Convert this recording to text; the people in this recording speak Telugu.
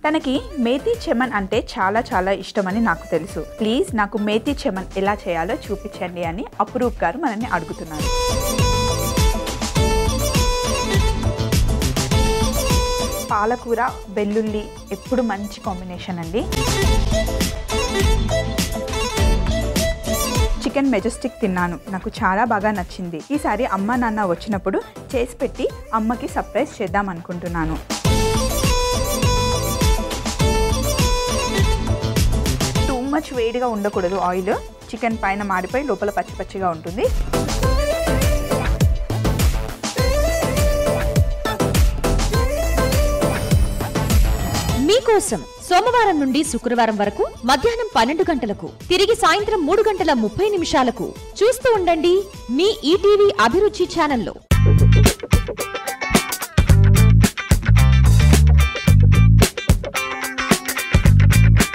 తనకి మేతి చెమన్ అంటే చాలా చాలా ఇష్టమని నాకు తెలుసు ప్లీజ్ నాకు మేతి చెమన్ ఎలా చేయాలో చూపించండి అని అప్రూప్ గారు మనల్ని అడుగుతున్నారు పాలకూర వెల్లుల్లి ఎప్పుడు మంచి కాంబినేషన్ అండి చికెన్ మెజెస్టిక్ తిన్నాను నాకు చాలా బాగా నచ్చింది ఈసారి అమ్మ నాన్న వచ్చినప్పుడు చేసి పెట్టి అమ్మకి సర్ప్రైజ్ చేద్దాం అనుకుంటున్నాను టూ మచ్ వేడిగా ఉండకూడదు ఆయిల్ చికెన్ పైన మాడిపోయి లోపల పచ్చి పచ్చిగా ఉంటుంది మీకోసం సోమవారం నుండి శుక్రవారం వరకు మధ్యాహ్నం పన్నెండు గంటలకు తిరిగి సాయంత్రం మూడు గంటల ముప్పై నిమిషాలకు చూస్తూ ఉండండి మీ ఈటీవీ అభిరుచి ఛానల్లో